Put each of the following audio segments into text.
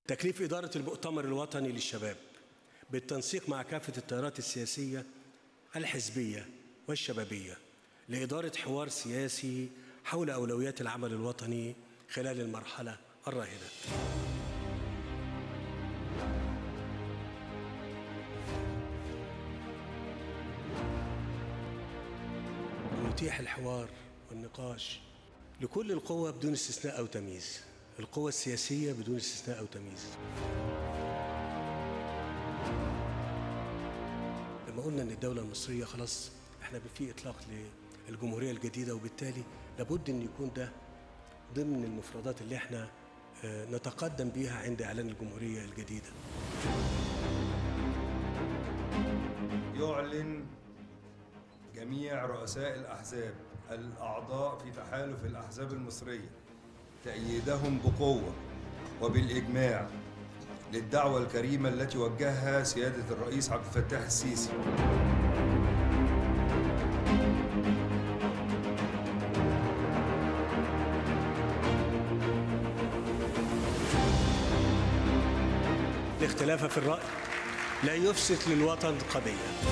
تكليف إدارة المؤتمر الوطني للشباب بالتنسيق مع كافة التيارات السياسية الحزبية والشبابية لإدارة حوار سياسي حول أولويات العمل الوطني خلال المرحلة الراهنة ونتيح الحوار والنقاش لكل القوى بدون استثناء أو تمييز القوى السياسية بدون استثناء أو تمييز لما قلنا ان الدوله المصريه خلاص احنا في اطلاق للجمهوريه الجديده وبالتالي لابد ان يكون ده ضمن المفردات اللي احنا آه، نتقدم بيها عند اعلان الجمهوريه الجديده يعلن جميع رؤساء الأحزاب الأعضاء في تحالف الأحزاب المصرية تأييدهم بقوة وبالإجماع للدعوة الكريمة التي وجهها سيادة الرئيس عبد الفتاح السيسي الاختلاف في الراي لا يفسد للوطن قضيه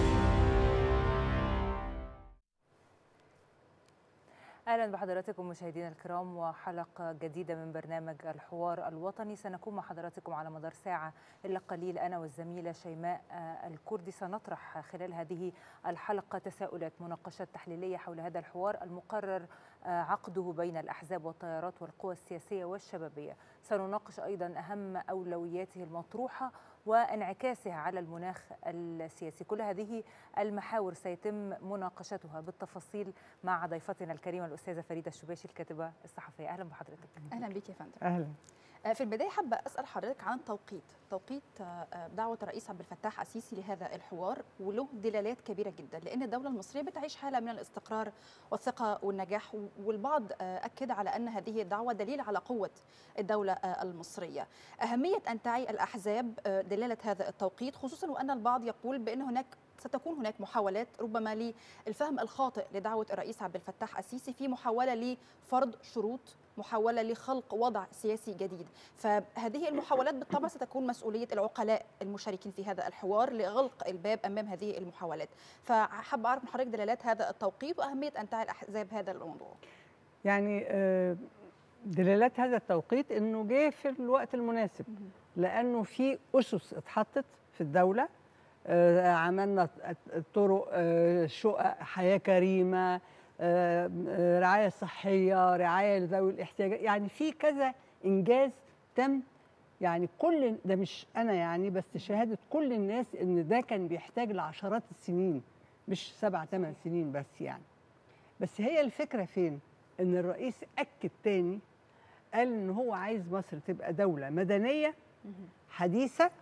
اهلا بحضراتكم مشاهدينا الكرام وحلقه جديده من برنامج الحوار الوطني سنكون مع حضراتكم على مدار ساعه الا قليل انا والزميله شيماء آه، الكردي سنطرح خلال هذه الحلقه تساؤلات مناقشات تحليليه حول هذا الحوار المقرر آه، عقده بين الاحزاب والتيارات والقوى السياسيه والشبابيه سنناقش ايضا اهم اولوياته المطروحه وانعكاسها على المناخ السياسي كل هذه المحاور سيتم مناقشتها بالتفاصيل مع ضيفتنا الكريمه الاستاذه فريده الشباشي الكاتبه الصحفيه اهلا بحضرتك اهلا بيك يا فندم اهلا آه، في البدايه حابه اسال حضرتك عن التوقيت توقيت آه، آه، دعوه الرئيس عبد الفتاح السيسي لهذا الحوار وله دلالات كبيره جدا لان الدوله المصريه بتعيش حاله من الاستقرار والثقه والنجاح والبعض آه، اكد على ان هذه الدعوه دليل على قوه الدوله آه، المصريه اهميه ان تعي الاحزاب آه، دلاله هذا التوقيت خصوصا وان البعض يقول بان هناك ستكون هناك محاولات ربما للفهم الخاطئ لدعوه الرئيس عبد الفتاح السيسي في محاوله لفرض شروط محاولة لخلق وضع سياسي جديد فهذه المحاولات بالطبع ستكون مسؤولية العقلاء المشاركين في هذا الحوار لغلق الباب أمام هذه المحاولات فحابة أعرف من حضرتك دلالات هذا التوقيت وأهمية أن تعي الأحزاب هذا الموضوع يعني آه، دلالات هذا التوقيت انه جه في الوقت المناسب لانه في اسس اتحطت في الدوله آه، عملنا طرق آه، شقق حياه كريمه آه، آه، رعايه صحيه رعايه لذوي الاحتياجات يعني في كذا انجاز تم يعني كل ده مش انا يعني بس شهاده كل الناس ان ده كان بيحتاج لعشرات السنين مش سبع ثمان سنين بس يعني بس هي الفكره فين ان الرئيس اكد تاني قال ان هو عايز مصر تبقى دوله مدنيه حديثه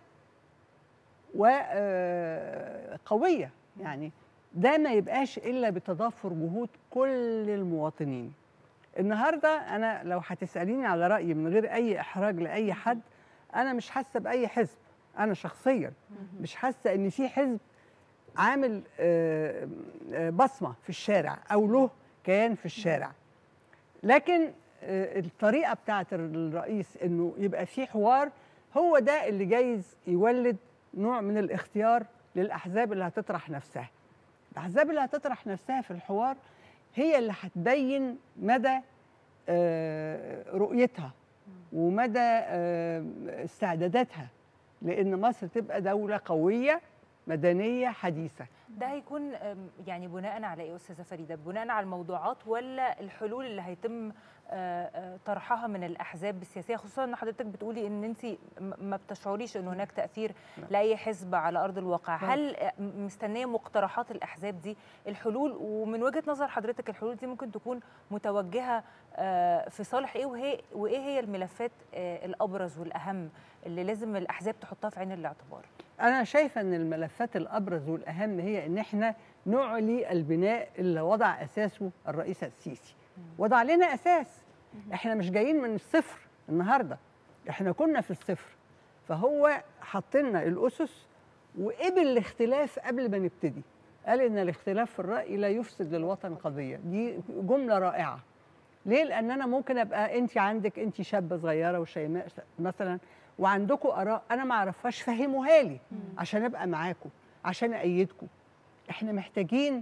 وقويه يعني ده ما يبقاش الا بتضافر جهود كل المواطنين النهارده انا لو هتساليني على رايي من غير اي احراج لاي حد انا مش حاسه باي حزب انا شخصيا مش حاسه ان في حزب عامل آه، آه، بصمه في الشارع او له كيان في الشارع لكن آه، الطريقه بتاعت الرئيس انه يبقى في حوار هو ده اللي جايز يولد نوع من الاختيار للاحزاب اللي هتطرح نفسها الاحزاب اللي هتطرح نفسها في الحوار هي اللي هتبين مدى آه، رؤيتها ومدى آه، استعداداتها لان مصر تبقى دوله قويه مدنيه حديثه ده هيكون أم، يعني بناء على ايه يا استاذه فريده بناء على الموضوعات ولا الحلول اللي هيتم آه، آه، طرحها من الاحزاب السياسيه خصوصا ان حضرتك بتقولي ان انت م- ما بتشعريش ان هناك تاثير لاي حزب على ارض الواقع هل آه، م- مستنيه مقترحات الاحزاب دي الحلول ومن وجهه نظر حضرتك الحلول دي ممكن تكون متوجهه آه، في صالح ايه وهي وايه هي الملفات آه، الابرز والاهم اللي لازم الاحزاب تحطها في عين الاعتبار انا شايفه ان الملفات الابرز والاهم هي ان احنا نعلي البناء اللي وضع اساسه الرئيس السيسي وضع لنا اساس احنا مش جايين من الصفر النهارده احنا كنا في الصفر فهو حط لنا الاسس وقبل الاختلاف قبل ما نبتدي قال ان الاختلاف في الراي لا يفسد للوطن قضيه دي جمله رائعه ليه لان انا ممكن ابقى انت عندك انت شابه صغيره وشيماء مثلا وعندكم اراء انا ما اعرفهاش فهموها لي عشان ابقى معاكم عشان ايدكم احنا محتاجين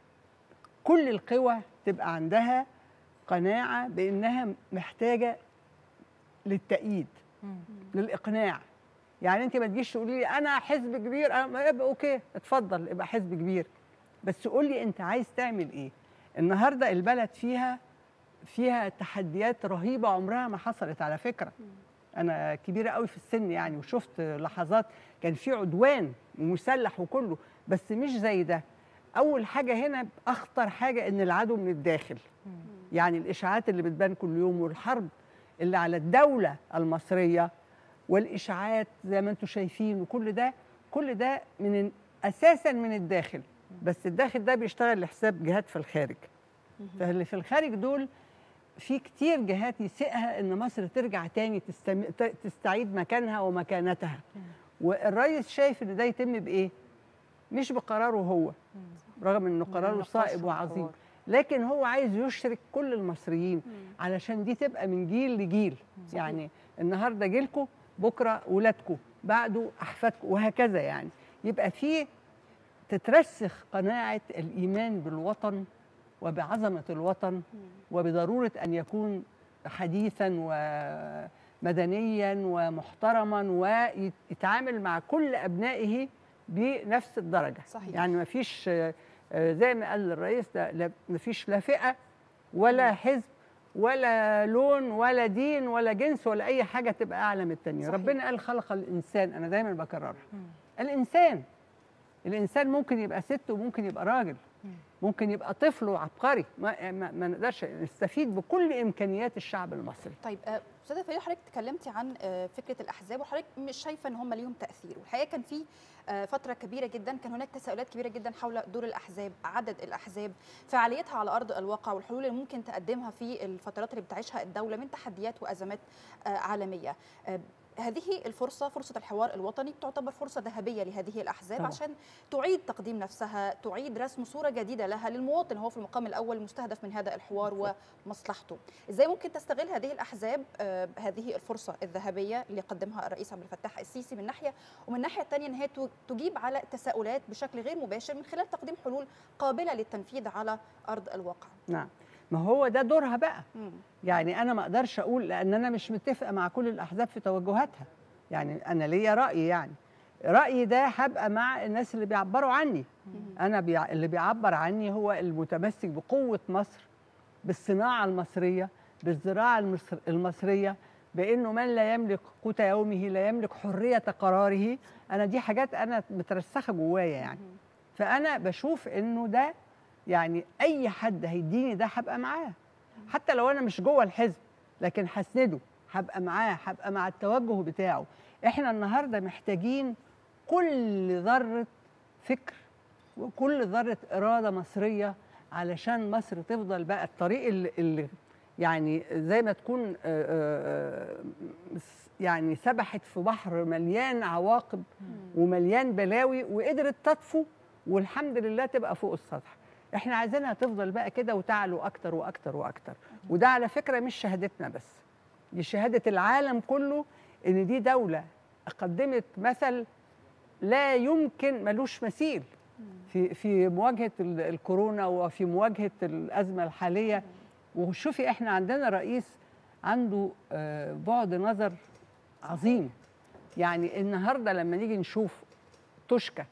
كل القوى تبقى عندها قناعه بانها محتاجه للتأييد للاقناع يعني انت ما تجيش تقولي لي انا حزب كبير انا يبقى اوكي اتفضل ابقى حزب كبير بس قول لي انت عايز تعمل ايه النهارده البلد فيها فيها تحديات رهيبه عمرها ما حصلت على فكره انا كبيره قوي في السن يعني وشفت لحظات كان في عدوان ومسلح وكله بس مش زي ده اول حاجه هنا اخطر حاجه ان العدو من الداخل يعني الاشاعات اللي بتبان كل يوم والحرب اللي على الدوله المصريه والاشاعات زي ما انتم شايفين وكل ده كل ده من اساسا من الداخل بس الداخل ده بيشتغل لحساب جهات في الخارج فاللي في الخارج دول في كتير جهات يسيئها ان مصر ترجع تاني تستم... ت- تستعيد مكانها ومكانتها والرئيس شايف ان ده يتم بايه مش بقراره هو رغم انه قراره النقاش صائب وعظيم والحوار. لكن هو عايز يشرك كل المصريين علشان دي تبقى من جيل لجيل يعني النهارده جيلكم بكره ولادكم بعده احفادكم وهكذا يعني يبقى في تترسخ قناعه الايمان بالوطن وبعظمه الوطن وبضروره ان يكون حديثا ومدنيا ومحترما ويتعامل مع كل ابنائه بنفس الدرجه صحيح. يعني ما فيش زي ما قال الرئيس ده لا- ما فيش لا فئه ولا حزب ولا لون ولا دين ولا جنس ولا اي حاجه تبقى اعلى من الثانيه صحيح. ربنا قال خلق الانسان انا دايما بكررها الانسان الانسان ممكن يبقى ست وممكن يبقى راجل ممكن يبقى طفل وعبقري ما, ما, ما نقدرش نستفيد بكل امكانيات الشعب المصري طيب آه، استاذه فريد حضرتك اتكلمتي عن آه، فكره الاحزاب وحضرتك مش شايفه ان هم ليهم تاثير والحقيقه كان في آه، فتره كبيره جدا كان هناك تساؤلات كبيره جدا حول دور الاحزاب عدد الاحزاب فعاليتها على ارض الواقع والحلول اللي ممكن تقدمها في الفترات اللي بتعيشها الدوله من تحديات وازمات آه، عالميه آه، هذه الفرصة فرصة الحوار الوطني تعتبر فرصة ذهبية لهذه الأحزاب طبعاً. عشان تعيد تقديم نفسها تعيد رسم صورة جديدة لها للمواطن هو في المقام الأول المستهدف من هذا الحوار ومصلحته إزاي ممكن تستغل هذه الأحزاب آه، هذه الفرصة الذهبية اللي قدمها الرئيس عبد الفتاح السيسي من ناحية ومن الناحية الثانية أن هي تو- تجيب على تساؤلات بشكل غير مباشر من خلال تقديم حلول قابلة للتنفيذ على أرض الواقع نعم ما هو ده دورها بقى مم. يعني انا ما اقدرش اقول لان انا مش متفقه مع كل الاحزاب في توجهاتها يعني انا ليا راي يعني رايي ده هبقى مع الناس اللي بيعبروا عني انا بيع... اللي بيعبر عني هو المتمسك بقوه مصر بالصناعه المصريه بالزراعه المصر... المصريه بانه من لا يملك قوت يومه لا يملك حريه قراره انا دي حاجات انا مترسخه جوايا يعني فانا بشوف انه ده يعني اي حد هيديني ده هبقى معاه حتى لو انا مش جوه الحزب لكن هسنده هبقى معاه هبقى مع التوجه بتاعه احنا النهارده محتاجين كل ذره فكر وكل ذره اراده مصريه علشان مصر تفضل بقى الطريق اللي, اللي يعني زي ما تكون آه، آه، آه، يعني سبحت في بحر مليان عواقب ومليان بلاوي وقدرت تطفو والحمد لله تبقى فوق السطح احنا عايزينها تفضل بقى كده وتعلو اكتر واكتر واكتر وده على فكره مش شهادتنا بس دي شهاده العالم كله ان دي دوله قدمت مثل لا يمكن ملوش مثيل في في مواجهه ال- الكورونا وفي مواجهه الازمه الحاليه وشوفي احنا عندنا رئيس عنده آه، بعد نظر عظيم يعني النهارده لما نيجي نشوف توشكا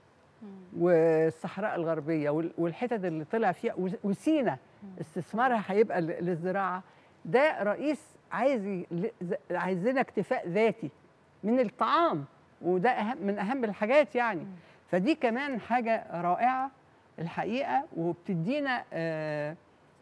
والصحراء الغربيه وال- والحتت اللي طلع فيها وس- وسينا استثمارها هيبقى ل- للزراعه ده رئيس عايز ي- ل- ز- عايزين اكتفاء ذاتي من الطعام وده أهم من اهم الحاجات يعني فدي كمان حاجه رائعه الحقيقه وبتدينا آه،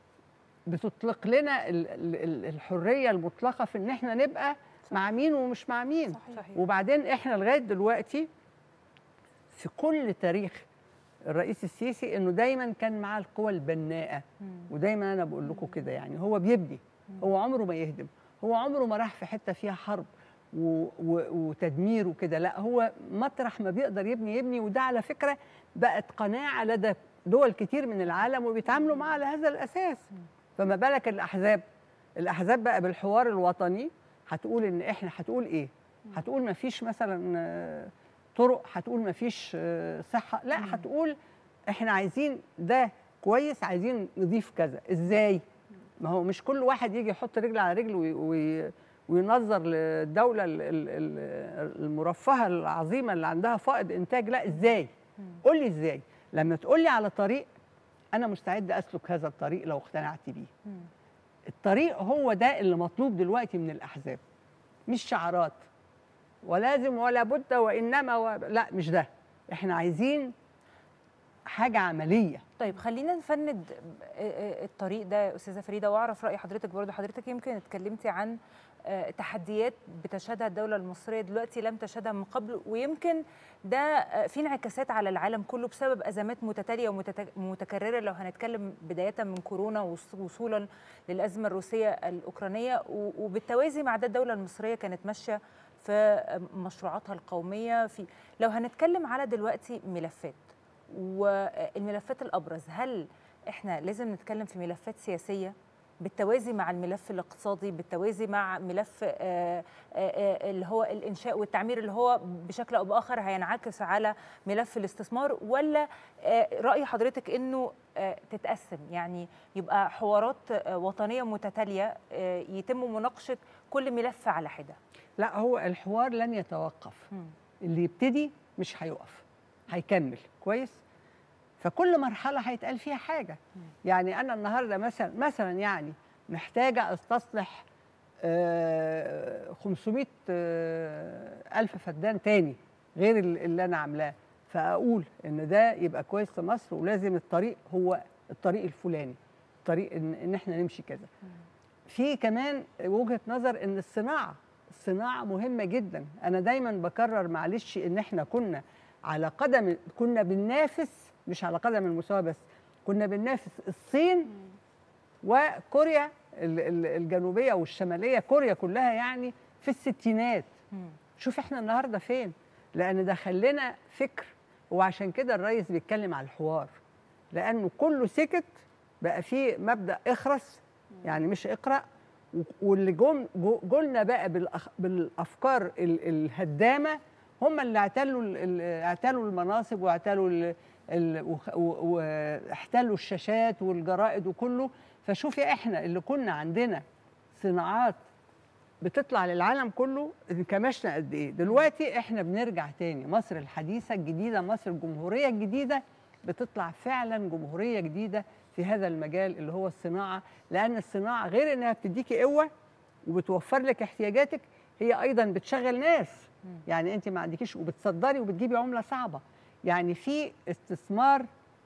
بتطلق لنا ال- ال- ال- الحريه المطلقه في ان احنا نبقى مع مين ومش مع مين صحيح. وبعدين احنا لغايه دلوقتي في كل تاريخ الرئيس السيسي انه دايما كان معاه القوى البناءه ودايما انا بقول لكم كده يعني هو بيبني هو عمره ما يهدم هو عمره ما راح في حته فيها حرب و و وتدمير وكده لا هو مطرح ما بيقدر يبني يبني وده على فكره بقت قناعه لدى دول كتير من العالم وبيتعاملوا معاه على هذا الاساس فما بالك الاحزاب الاحزاب بقى بالحوار الوطني هتقول ان احنا هتقول ايه هتقول ما فيش مثلا آه، طرق هتقول ما فيش آه، صحه لا هتقول احنا عايزين ده كويس عايزين نضيف كذا ازاي ما هو مش كل واحد يجي يحط رجل على رجل وي- وي- وينظر للدوله ال- ال- ال- المرفهه العظيمه اللي عندها فائض انتاج لا ازاي قول لي ازاي لما تقول لي على طريق انا مستعد اسلك هذا الطريق لو اقتنعت بيه الطريق هو ده اللي مطلوب دلوقتي من الاحزاب مش شعارات ولازم ولا بد وانما و... لا مش ده احنا عايزين حاجه عمليه طيب خلينا نفند الطريق ده يا استاذه فريده واعرف راي حضرتك برضه حضرتك يمكن اتكلمتي عن آه، تحديات بتشهدها الدوله المصريه دلوقتي لم تشهدها من قبل ويمكن ده آه، في انعكاسات على العالم كله بسبب ازمات متتاليه ومتكرره لو هنتكلم بدايه من كورونا وص- وصولا للازمه الروسيه الاوكرانيه و- وبالتوازي مع ده الدوله المصريه كانت ماشيه في مشروعاتها القوميه في لو هنتكلم على دلوقتي ملفات والملفات الابرز هل احنا لازم نتكلم في ملفات سياسيه بالتوازي مع الملف الاقتصادي بالتوازي مع ملف آه، آه، آه، اللي هو الانشاء والتعمير اللي هو بشكل او باخر هينعكس على ملف الاستثمار ولا آه، راي حضرتك انه آه، تتقسم يعني يبقى حوارات آه، وطنيه متتاليه آه، يتم مناقشه كل ملف على حده لا هو الحوار لن يتوقف اللي يبتدي مش هيقف هيكمل كويس فكل مرحله هيتقال فيها حاجه يعني انا النهارده مثلا مثلا يعني محتاجه استصلح آه، 500 آه، الف فدان تاني غير ال- اللي انا عاملاه فاقول ان ده يبقى كويس في مصر ولازم الطريق هو الطريق الفلاني الطريق ان, إن احنا نمشي كذا في كمان وجهه نظر ان الصناعه الصناعه مهمه جدا انا دايما بكرر معلش ان احنا كنا على قدم كنا بننافس مش على قدم المساواه بس كنا بننافس الصين وكوريا ال- ال- الجنوبيه والشماليه كوريا كلها يعني في الستينات شوف احنا النهارده فين لان ده خلينا فكر وعشان كده الرئيس بيتكلم على الحوار لانه كله سكت بقى فيه مبدا اخرس يعني مش اقرا و- واللي جم جو- جولنا بقى بالأخ بالافكار ال- الهدامه هم اللي اعتلوا ال- ال- اعتلوا المناصب واعتلوا ال- ال- وخ- و- واحتلوا الشاشات والجرائد وكله فشوفي احنا اللي كنا عندنا صناعات بتطلع للعالم كله انكمشنا قد ايه دلوقتي احنا بنرجع تاني مصر الحديثه الجديده مصر الجمهوريه الجديده بتطلع فعلا جمهوريه جديده في هذا المجال اللي هو الصناعه لان الصناعه غير انها بتديكي قوه وبتوفر لك احتياجاتك هي ايضا بتشغل ناس يعني انت ما عندكيش وبتصدري وبتجيبي عمله صعبه يعني في استثمار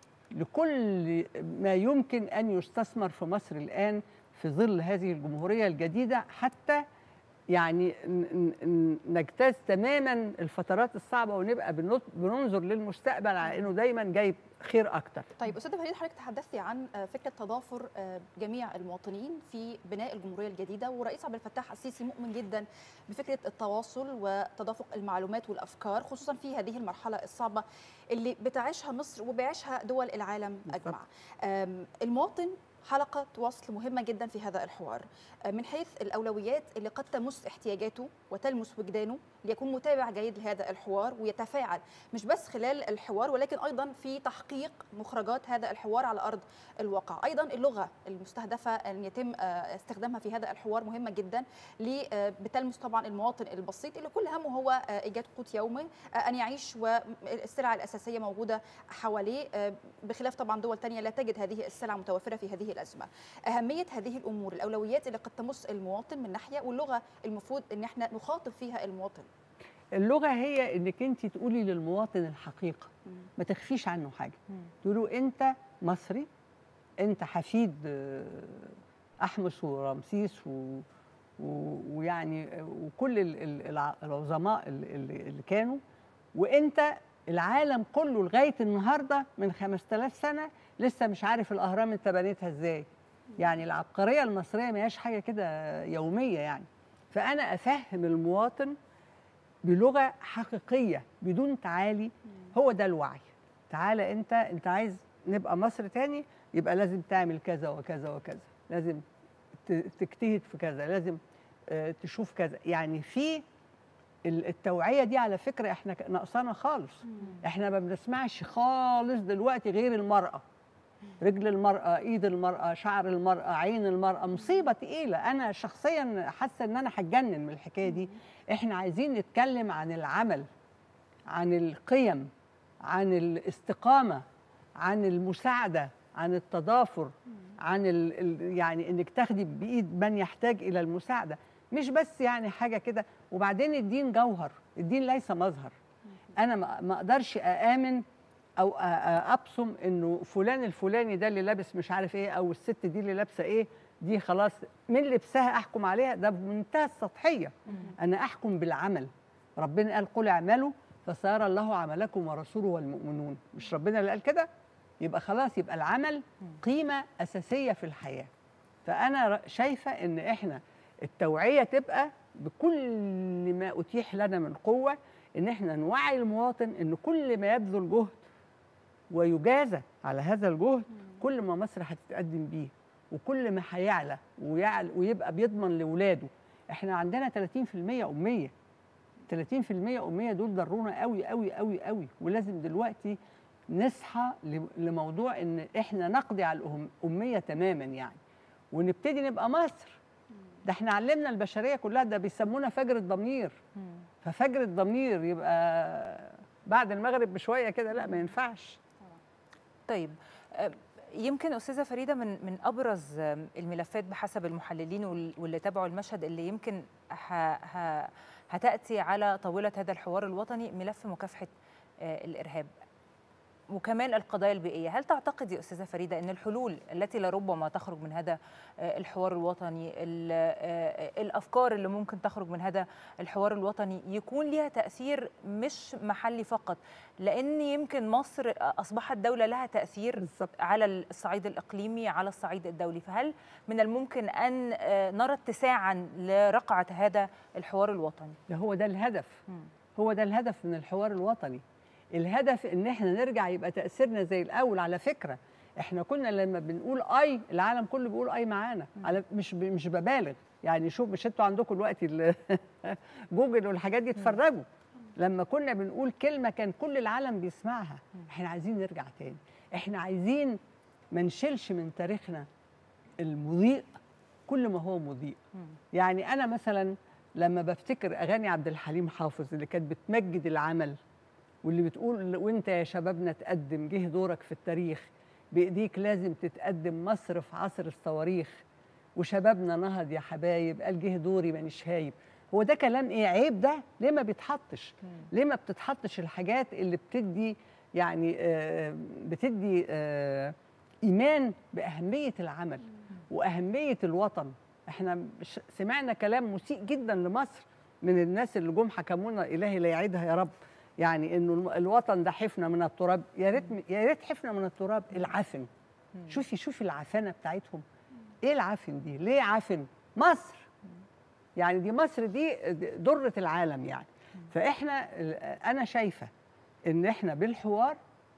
لكل ما يمكن ان يستثمر في مصر الان في ظل هذه الجمهوريه الجديده حتى يعني ن- ن- نجتاز تماما الفترات الصعبه ونبقى بنط- بننظر للمستقبل على انه دايما جايب خير اكتر طيب استاذه فريد حضرتك تحدثتي عن آه، فكره تضافر آه، جميع المواطنين في بناء الجمهوريه الجديده والرئيس عبد الفتاح السيسي مؤمن جدا بفكره التواصل وتدافق المعلومات والافكار خصوصا في هذه المرحله الصعبه اللي بتعيشها مصر وبيعيشها دول العالم اجمع آم، المواطن حلقة وصل مهمة جدا في هذا الحوار آه، من حيث الأولويات اللي قد تمس احتياجاته وتلمس وجدانه ليكون متابع جيد لهذا الحوار ويتفاعل مش بس خلال الحوار ولكن أيضا في تحقيق مخرجات هذا الحوار على أرض الواقع أيضا اللغة المستهدفة أن يتم آه، استخدامها في هذا الحوار مهمة جدا لي- آه، بتلمس طبعا المواطن البسيط اللي كل همه هو آه، إيجاد قوت يومي آه، أن يعيش والسلع الأساسية موجودة حواليه آه، بخلاف طبعا دول تانية لا تجد هذه السلع متوفرة في هذه الأزمة أهمية هذه الأمور الأولويات اللي قد تمس المواطن من ناحية واللغة المفروض أن احنا نخاطب فيها المواطن اللغه هي انك انت تقولي للمواطن الحقيقه ما تخفيش عنه حاجه تقول له انت مصري انت حفيد آه، احمس ورمسيس و و- ويعني آه، وكل ال- ال- الع- العظماء ال- ال- اللي كانوا وانت العالم كله لغايه النهارده من 5000 سنه لسه مش عارف الاهرام انت بنيتها ازاي يعني العبقريه المصريه ما هياش حاجه كده يوميه يعني فانا افهم المواطن بلغه حقيقيه بدون تعالي هو ده الوعي تعالى انت انت عايز نبقى مصر تاني يبقى لازم تعمل كذا وكذا وكذا لازم ت- تجتهد في كذا لازم آه، تشوف كذا يعني في ال- التوعيه دي على فكره احنا ك- ناقصانا خالص احنا ما بنسمعش خالص دلوقتي غير المراه رجل المرأة، إيد المرأة، شعر المرأة، عين المرأة، مصيبة تقيلة، أنا شخصيا حاسة إن أنا هتجنن من الحكاية دي، إحنا عايزين نتكلم عن العمل، عن القيم، عن الاستقامة، عن المساعدة، عن التضافر، عن ال ال يعني إنك تاخدي بإيد من يحتاج إلى المساعدة، مش بس يعني حاجة كده، وبعدين الدين جوهر، الدين ليس مظهر. أنا ما ما أقدرش أآمن او أ- أ- ابصم انه فلان الفلاني ده اللي لابس مش عارف ايه او الست دي اللي لابسه ايه دي خلاص من لبسها احكم عليها ده بمنتهى السطحيه انا احكم بالعمل ربنا قال قل اعملوا فسيرى الله عملكم ورسوله والمؤمنون مش ربنا اللي قال كده يبقى خلاص يبقى العمل قيمه اساسيه في الحياه فانا ر- شايفه ان احنا التوعيه تبقى بكل ما اتيح لنا من قوه ان احنا نوعي المواطن ان كل ما يبذل جهد ويجازى على هذا الجهد كل ما مصر هتتقدم بيه وكل ما هيعلى ويعلى ويبقى بيضمن لاولاده احنا عندنا 30% اميه 30% اميه دول ضرونا قوي قوي قوي قوي ولازم دلوقتي نصحى ل- لموضوع ان احنا نقضي على الاميه تماما يعني ونبتدي نبقى مصر ده احنا علمنا البشريه كلها ده بيسمونا فجر الضمير ففجر الضمير يبقى بعد المغرب بشويه كده لا ما ينفعش طيب آه، يمكن استاذه فريده من من ابرز آم، الملفات بحسب المحللين وال- واللي تابعوا المشهد اللي يمكن ه ه هتاتي على طاوله هذا الحوار الوطني ملف مكافحه آه، الارهاب وكمان القضايا البيئيه، هل تعتقد يا استاذه فريده ان الحلول التي لربما تخرج من هذا آه، الحوار الوطني، ال- آه، الافكار اللي ممكن تخرج من هذا الحوار الوطني يكون ليها تاثير مش محلي فقط، لان يمكن مصر اصبحت دوله لها تاثير بالظبط على الصعيد الاقليمي على الصعيد الدولي فهل من الممكن ان آه، نرى اتساعا لرقعه هذا الحوار الوطني ده هو ده الهدف مم. هو ده الهدف من الحوار الوطني الهدف ان احنا نرجع يبقى تاثيرنا زي الاول على فكره احنا كنا لما بنقول اي العالم كله بيقول اي معانا على مش ب- مش ببالغ يعني شوف مش انتوا عندكم دلوقتي ال- جوجل والحاجات دي اتفرجوا لما كنا بنقول كلمه كان كل العالم بيسمعها احنا عايزين نرجع تاني احنا عايزين ما نشيلش من تاريخنا المضيء كل ما هو مضيء يعني انا مثلا لما بفتكر اغاني عبد الحليم حافظ اللي كانت بتمجد العمل واللي بتقول وانت يا شبابنا تقدم جه دورك في التاريخ بايديك لازم تتقدم مصر في عصر الصواريخ وشبابنا نهض يا حبايب قال جه دوري مانيش هايب هو ده كلام ايه عيب ده ليه ما بيتحطش ليه ما بتتحطش الحاجات اللي بتدي يعني آه بتدي آه ايمان باهميه العمل واهميه الوطن احنا ش- سمعنا كلام مسيء جدا لمصر من الناس اللي جم حكمونا الهي لا يعيدها يا رب يعني انه الم- الوطن ده حفنه من التراب يا ريت يا ريت حفنه من التراب العفن شوفي شوفي العفنه بتاعتهم ايه العفن دي ليه عفن مصر يعني دي مصر دي درة العالم يعني فاحنا انا شايفه ان احنا بالحوار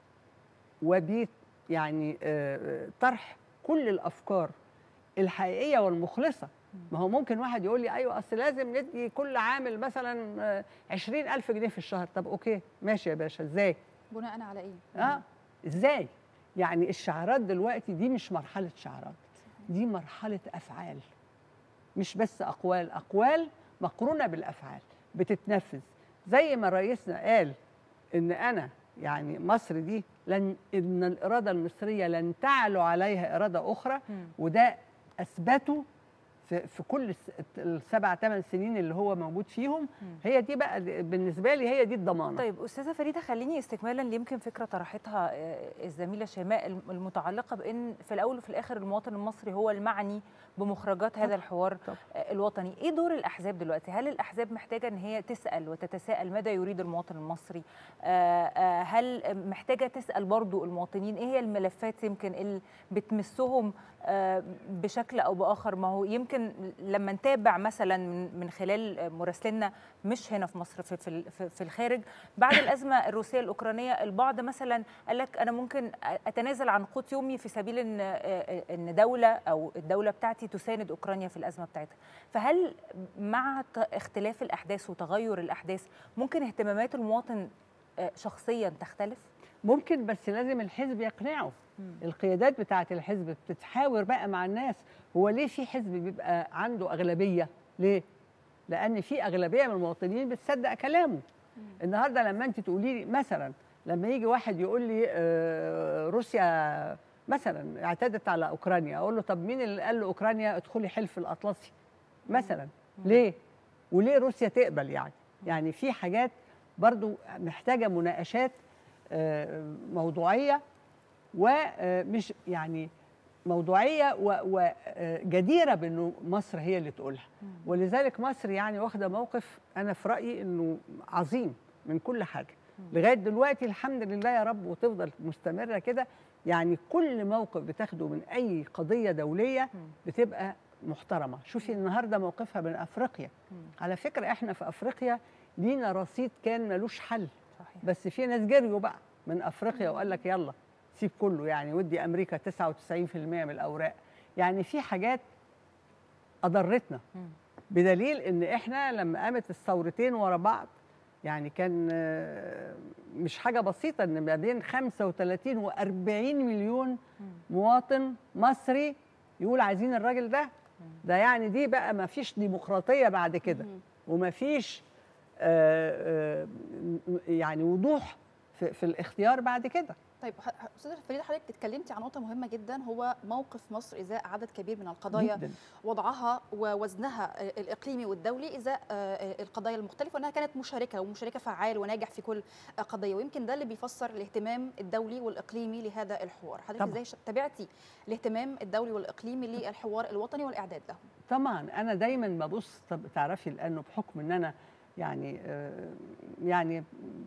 وب يعني آه، طرح كل الافكار الحقيقيه والمخلصه ما هو ممكن واحد يقول لي ايوه اصل لازم ندي كل عامل مثلا آه، عشرين ألف جنيه في الشهر طب اوكي ماشي يا باشا ازاي بناء على ايه؟ اه ازاي يعني الشعارات دلوقتي دي مش مرحله شعارات دي مرحله افعال مش بس اقوال اقوال مقرونه بالافعال بتتنفذ زي ما رئيسنا قال ان انا يعني مصر دي لن ان الاراده المصريه لن تعلو عليها اراده اخرى مم. وده اثبته في في كل الس- السبع ثمان سنين اللي هو موجود فيهم هي دي بقى بالنسبه لي هي دي الضمانه طيب استاذه فريده خليني استكمالا يمكن فكره طرحتها آه، الزميله شيماء الم- المتعلقه بان في الاول وفي الاخر المواطن المصري هو المعني بمخرجات هذا الحوار طب. آه، الوطني ايه دور الاحزاب دلوقتي هل الاحزاب محتاجه ان هي تسال وتتساءل ماذا يريد المواطن المصري آه، آه، هل محتاجه تسال برضو المواطنين ايه هي الملفات يمكن اللي بتمسهم آه، بشكل او باخر ما هو يمكن يمكن لما نتابع مثلا من من خلال مراسلينا مش هنا في مصر في في في- في الخارج بعد الازمه الروسيه الاوكرانيه البعض مثلا قال لك انا ممكن اتنازل عن قوت يومي في سبيل ان ان دوله او الدوله بتاعتي تساند اوكرانيا في الازمه بتاعتها فهل مع ت- اختلاف الاحداث وتغير الاحداث ممكن اهتمامات المواطن آه، شخصيا تختلف ممكن بس لازم الحزب يقنعه القيادات بتاعه الحزب بتتحاور بقى مع الناس هو ليه في حزب بيبقى عنده اغلبيه ليه لان في اغلبيه من المواطنين بتصدق كلامه النهارده لما انت تقولي لي مثلا لما يجي واحد يقول لي آه، روسيا مثلا اعتدت على اوكرانيا اقول له طب مين اللي قال لاوكرانيا ادخلي حلف الاطلسي مثلا ليه وليه روسيا تقبل يعني يعني في حاجات برضو محتاجه مناقشات آه، موضوعيه ومش يعني موضوعيه وجديره بانه مصر هي اللي تقولها ولذلك مصر يعني واخده موقف انا في رايي انه عظيم من كل حاجه لغايه دلوقتي الحمد لله يا رب وتفضل مستمره كده يعني كل موقف بتاخده من اي قضيه دوليه بتبقى محترمه شوفي النهارده موقفها من افريقيا على فكره احنا في افريقيا لينا رصيد كان ملوش حل صحيح بس في ناس جريوا بقى من افريقيا وقال لك يلا سيب كله يعني ودي امريكا 99% من الاوراق يعني في حاجات اضرتنا بدليل ان احنا لما قامت الثورتين ورا بعض يعني كان آه، مش حاجه بسيطه ان ما بين 35 و40 مليون مواطن مصري يقول عايزين الراجل ده ده يعني دي بقى ما فيش ديمقراطيه بعد كده وما فيش آه، آه، يعني وضوح في, في الاختيار بعد كده طيب ح- ح- استاذه فريده حضرتك اتكلمتي عن نقطه مهمه جدا هو موقف مصر ازاء عدد كبير من القضايا جدا وضعها ووزنها الاقليمي والدولي ازاء آه، القضايا المختلفه وانها كانت مشاركه ومشاركه فعال وناجح في كل قضيه ويمكن ده اللي بيفسر الاهتمام الدولي والاقليمي لهذا الحوار حضرتك طبعاً. ازاي ش- تابعتي الاهتمام الدولي والاقليمي للحوار الوطني والاعداد له طبعا انا دايما ببص طب تعرفي لانه بحكم ان انا يعني آه، يعني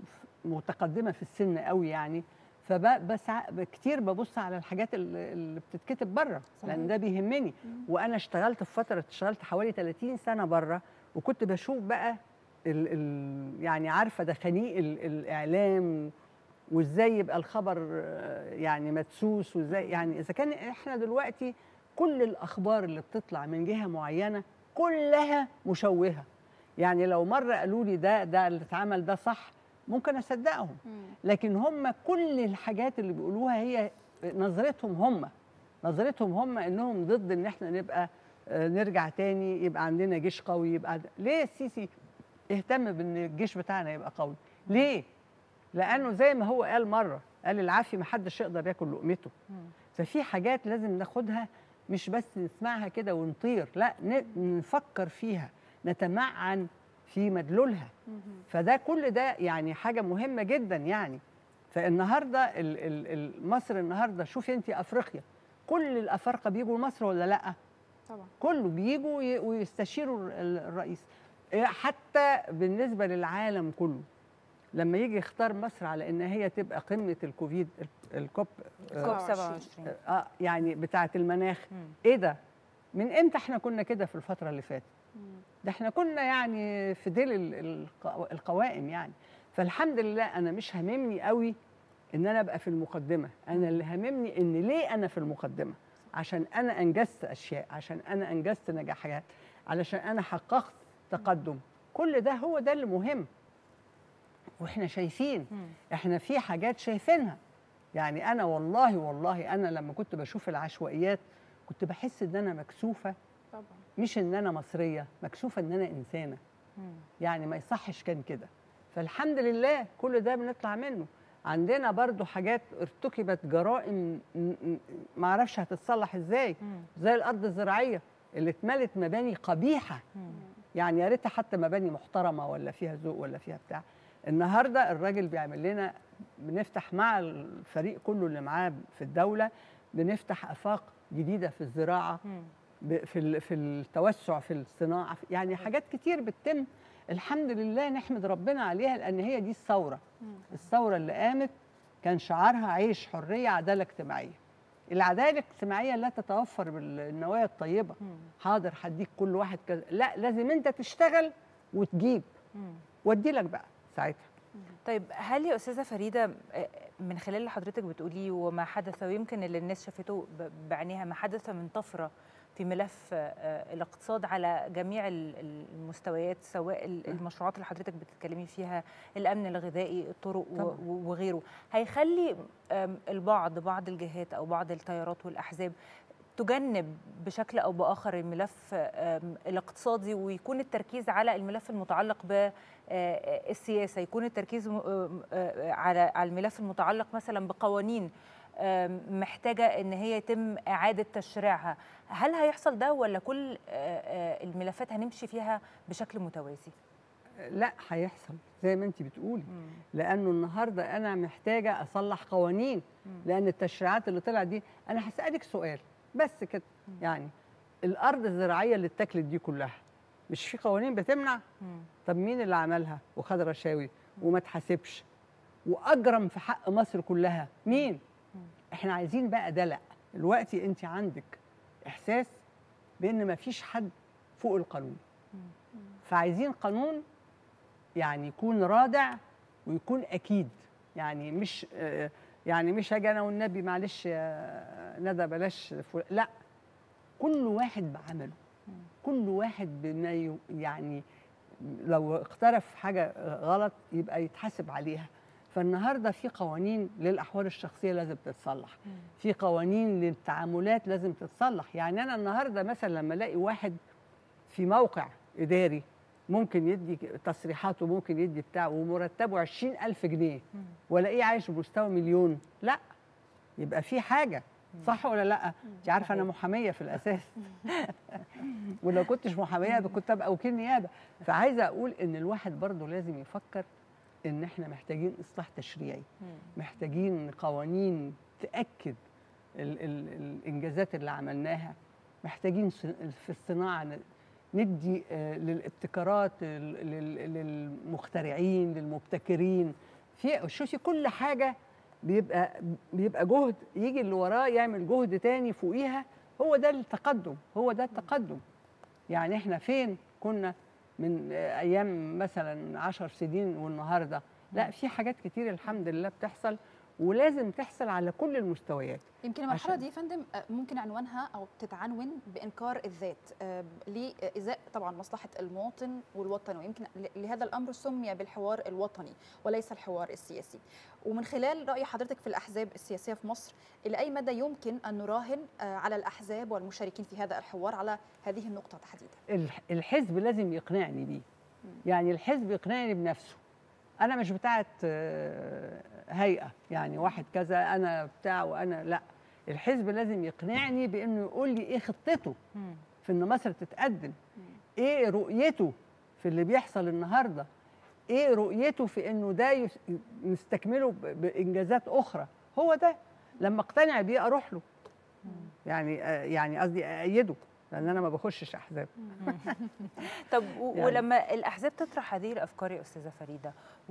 متقدمه في السن قوي يعني فبس كتير ببص على الحاجات اللي اللي بتتكتب بره لان ده بيهمني وانا اشتغلت في فتره اشتغلت حوالي 30 سنه بره وكنت بشوف بقى ال ال يعني عارفه ده خنيق ال الاعلام وازاي يبقى الخبر آه، يعني مدسوس وازاي يعني اذا كان احنا دلوقتي كل الاخبار اللي بتطلع من جهه معينه كلها مشوهه يعني لو مره قالوا لي ده ده اللي اتعمل ده صح ممكن اصدقهم لكن هم كل الحاجات اللي بيقولوها هي نظرتهم هم نظرتهم هم انهم ضد ان احنا نبقى آه، نرجع تاني يبقى عندنا جيش قوي يبقى د- ليه السيسي اهتم بان الجيش بتاعنا يبقى قوي ليه لانه زي ما هو قال مره قال العافي ما حدش يقدر ياكل لقمته ففي حاجات لازم ناخدها مش بس نسمعها كده ونطير لا ن- نفكر فيها نتمعن في مدلولها فده كل ده يعني حاجه مهمه جدا يعني فالنهارده ال- ال- ال- مصر النهارده شوفي انت افريقيا كل الافارقه بيجوا مصر ولا لا طبعا كله بيجوا وي- ويستشيروا ال- الرئيس إيه، حتى بالنسبه للعالم كله لما يجي يختار مصر على ان هي تبقى قمه الكوفيد ال- الكوب آه، كوب 27 اه يعني بتاعه المناخ مم. ايه ده من امتى احنا كنا كده في الفتره اللي فاتت ده احنا كنا يعني في ديل ال- الق- القوائم يعني فالحمد لله انا مش هاممني قوي ان انا ابقى في المقدمه انا اللي هاممني ان ليه انا في المقدمه عشان انا انجزت اشياء عشان انا انجزت نجاحات علشان انا حققت تقدم كل ده هو ده اللي مهم واحنا شايفين مم. احنا في حاجات شايفينها يعني انا والله والله انا لما كنت بشوف العشوائيات كنت بحس ان انا مكسوفه طبعا مش ان انا مصريه مكسوفه ان انا انسانه مم. يعني ما يصحش كان كده فالحمد لله كل ده بنطلع منه عندنا برضو حاجات ارتكبت جرائم م- م- ما اعرفش هتتصلح ازاي مم. زي الارض الزراعيه اللي اتملت مباني قبيحه مم. يعني يا ريتها حتى مباني محترمه ولا فيها ذوق ولا فيها بتاع النهارده الراجل بيعمل لنا بنفتح مع الفريق كله اللي معاه في الدوله بنفتح افاق جديده في الزراعه مم. ب- في ال- في التوسع في الصناعه في- يعني حاجات كتير بتتم الحمد لله نحمد ربنا عليها لان هي دي الثوره الثوره اللي قامت كان شعارها عيش حريه عداله اجتماعيه العداله الاجتماعيه لا تتوفر بالنوايا الطيبه حاضر هديك كل واحد كذا لا لازم انت تشتغل وتجيب وادي لك بقى ساعتها طيب هل يا استاذه فريده آه، من خلال اللي حضرتك بتقوليه وما حدث ويمكن اللي الناس شافته ب- بعينيها ما حدث من طفره في ملف آه، الاقتصاد على جميع ال- ال- المستويات سواء ال- المشروعات اللي حضرتك بتتكلمي فيها الامن الغذائي الطرق و- طبعاً. و- وغيره هيخلي آم، البعض بعض الجهات او بعض التيارات والاحزاب تجنب بشكل او باخر الملف آم، الاقتصادي ويكون التركيز على الملف المتعلق بالسياسه يكون التركيز م- آم، آه، على على الملف المتعلق مثلا بقوانين آم، محتاجه ان هي يتم اعاده تشريعها هل هيحصل ده ولا كل آه، آه، الملفات هنمشي فيها بشكل متوازي لا هيحصل زي ما انت بتقولي لانه النهارده انا محتاجه اصلح قوانين لان التشريعات اللي طلعت دي انا هسالك سؤال بس كده يعني الارض الزراعيه اللي اتاكلت دي كلها مش في قوانين بتمنع طب مين اللي عملها وخد رشاوي وما اتحاسبش واجرم في حق مصر كلها مين احنا عايزين بقى دلع دلوقتي انت عندك احساس بان ما فيش حد فوق القانون فعايزين قانون يعني يكون رادع ويكون اكيد يعني مش آه، يعني مش هاجي انا والنبي معلش يا ندى بلاش فل- لا كل واحد بعمله كل واحد بما ي- يعني لو اقترف حاجه غلط يبقى يتحاسب عليها فالنهارده في قوانين للاحوال الشخصيه لازم تتصلح في قوانين للتعاملات لازم تتصلح يعني انا النهارده مثلا لما الاقي واحد في موقع اداري ممكن يدي تصريحاته ممكن يدي بتاع ومرتبه 20000 جنيه والاقيه عايش بمستوى مليون لا يبقى في حاجه صح ولا لا انت عارفه انا محاميه في الاساس ولو كنتش محاميه كنت ابقى وكيل نيابه فعايزه اقول ان الواحد برضه لازم يفكر ان احنا محتاجين اصلاح تشريعي محتاجين قوانين تاكد ال ال الانجازات اللي عملناها محتاجين ص- في الصناعه ن- ندي آه، للابتكارات ال- لل- للمخترعين للمبتكرين في شوفي كل حاجه بيبقى بيبقى جهد يجي اللي وراه يعمل جهد تاني فوقيها هو ده التقدم هو ده التقدم يعني احنا فين كنا من آه، ايام مثلا عشر سنين والنهارده لا في حاجات كتير الحمد لله بتحصل ولازم تحصل على كل المستويات يمكن المرحله عشان- دي يا فندم آه، ممكن عنوانها او تتعنون بانكار الذات آه، لازاء طبعا مصلحه المواطن والوطن ويمكن ل- لهذا الامر سمي بالحوار الوطني وليس الحوار السياسي ومن خلال راي حضرتك في الاحزاب السياسيه في مصر الى اي مدى يمكن ان نراهن آه، على الاحزاب والمشاركين في هذا الحوار على هذه النقطه تحديدا الح- الحزب لازم يقنعني بيه يعني الحزب يقنعني بنفسه انا مش بتاعت آه، هيئه يعني واحد كذا انا بتاع وانا لا الحزب لازم يقنعني بانه يقول لي ايه خطته في ان مصر تتقدم ايه رؤيته في اللي بيحصل النهارده ايه رؤيته في انه ده يس- نستكمله ب- بانجازات اخرى هو ده لما اقتنع بيه اروح له يعني آه، يعني قصدي ايده لان انا ما بخشش احزاب طب و- يعني- ولما الاحزاب تطرح هذه الافكار يا استاذه فريده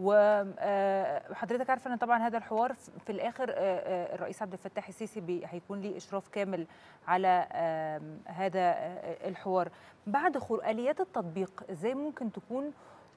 وحضرتك عارفه ان طبعا هذا الحوار ف- في الاخر آه، آه، الرئيس عبد الفتاح السيسي بي- هيكون ليه اشراف كامل على آم، هذا آه، الحوار بعد خروج اليات التطبيق ازاي ممكن تكون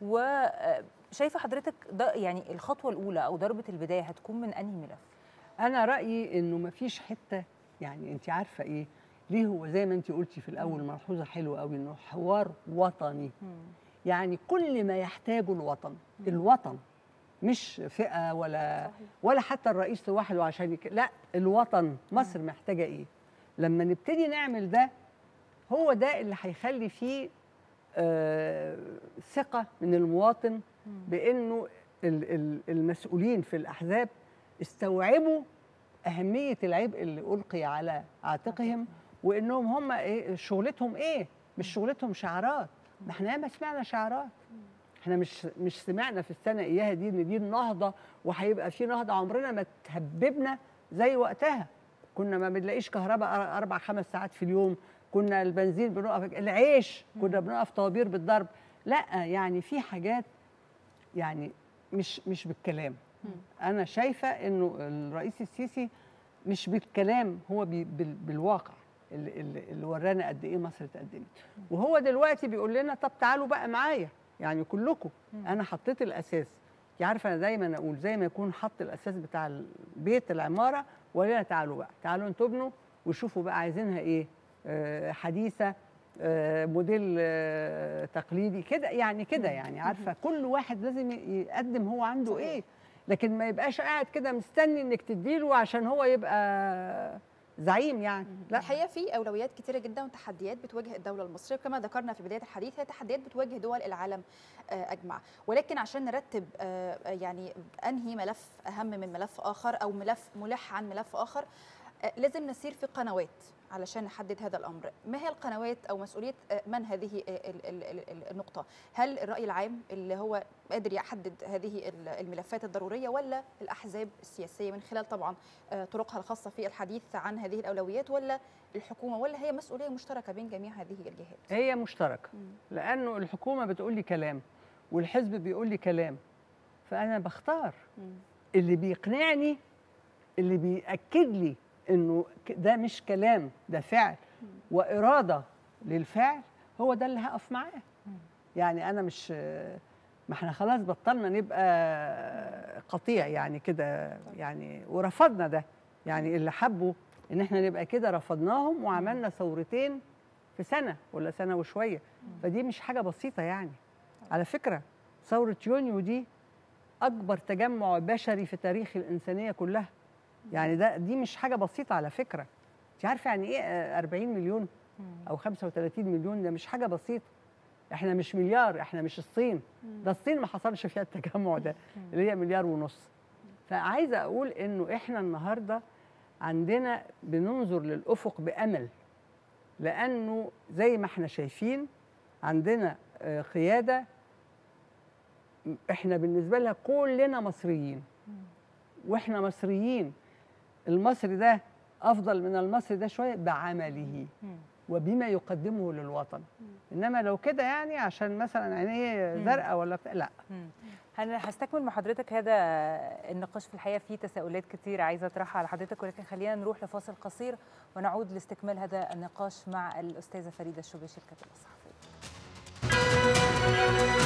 وشايفه حضرتك ده يعني الخطوه الاولى او ضربه البدايه هتكون من انهي ملف انا رايي انه ما فيش حته يعني انت عارفه ايه ليه هو زي ما انت قلتي في الاول ملحوظه حلوه قوي انه حوار وطني يعني كل ما يحتاجه الوطن الوطن مش فئه ولا ولا حتى الرئيس لوحده عشان يك... لا الوطن مصر محتاجه ايه لما نبتدي نعمل ده هو ده اللي هيخلي فيه آه، ثقه من المواطن بانه ال- ال- المسؤولين في الاحزاب استوعبوا اهميه العبء اللي القي على عاتقهم وانهم هم ايه شغلتهم ايه مش شغلتهم شعارات ما احنا ياما سمعنا شعارات احنا مش مش سمعنا في السنه اياها دي ان دي النهضه وهيبقى في نهضه عمرنا ما تهببنا زي وقتها كنا ما بنلاقيش كهرباء أر- اربع خمس ساعات في اليوم كنا البنزين بنقف العيش كنا بنقف طوابير بالضرب لا يعني في حاجات يعني مش مش بالكلام انا شايفه انه الرئيس السيسي مش بالكلام هو بي بال بالواقع اللي, اللي, اللي ورانا قد ايه مصر اتقدمت وهو دلوقتي بيقول لنا طب تعالوا بقى معايا يعني كلكم انا حطيت الاساس انت عارفه انا دايما اقول زي ما يكون حط الاساس بتاع البيت العماره ولا تعالوا بقى تعالوا انتوا ابنوا وشوفوا بقى عايزينها ايه آه حديثه آه موديل آه تقليدي كده يعني كده يعني عارفه كل واحد لازم يقدم هو عنده صحيح. ايه لكن ما يبقاش قاعد كده مستني انك تديله عشان هو يبقى زعيم يعني لا الحقيقه في اولويات كتيره جدا وتحديات بتواجه الدوله المصريه كما ذكرنا في بدايه الحديث هي تحديات بتواجه دول العالم آه، اجمع ولكن عشان نرتب آه، يعني انهي ملف اهم من ملف اخر او ملف ملح عن ملف اخر آه، لازم نسير في قنوات علشان نحدد هذا الامر ما هي القنوات او مسؤوليه آه، من هذه آه، ال- ال- ال- ال- النقطه هل الراي العام اللي هو قادر يحدد هذه ال- الملفات الضروريه ولا الاحزاب السياسيه من خلال طبعا آه، طرقها الخاصه في الحديث عن هذه الاولويات ولا الحكومه ولا هي مسؤوليه مشتركه بين جميع هذه الجهات هي مشتركه لانه الحكومه بتقول لي كلام والحزب بيقول لي كلام فانا بختار اللي بيقنعني اللي بيأكد لي انه ك- ده مش كلام ده فعل واراده للفعل هو ده اللي هقف معاه يعني انا مش ما احنا خلاص بطلنا نبقى قطيع يعني كده يعني ورفضنا ده يعني اللي حبوا ان احنا نبقى كده رفضناهم وعملنا ثورتين في سنه ولا سنه وشويه فدي مش حاجه بسيطه يعني على فكره ثوره يونيو دي اكبر تجمع بشري في تاريخ الانسانيه كلها يعني ده دي مش حاجه بسيطه على فكره انت عارفه يعني ايه آه، 40 مليون او 35 مليون ده مش حاجه بسيطه احنا مش مليار احنا مش الصين ده الصين ما حصلش فيها التجمع ده اللي هي مليار ونص فعايزه اقول انه احنا النهارده عندنا بننظر للافق بامل لانه زي ما احنا شايفين عندنا آه، قياده احنا بالنسبه لها كلنا مصريين واحنا مصريين المصري ده افضل من المصري ده شويه بعمله وبما يقدمه للوطن انما لو كده يعني عشان مثلا عينيه زرقاء ولا بتاع لا مم. انا هستكمل مع حضرتك هذا النقاش في الحقيقه فيه تساؤلات كتير عايزه اطرحها على حضرتك ولكن خلينا نروح لفاصل قصير ونعود لاستكمال هذا النقاش مع الاستاذه فريده الشوبيشي الكاتبه الصحفيه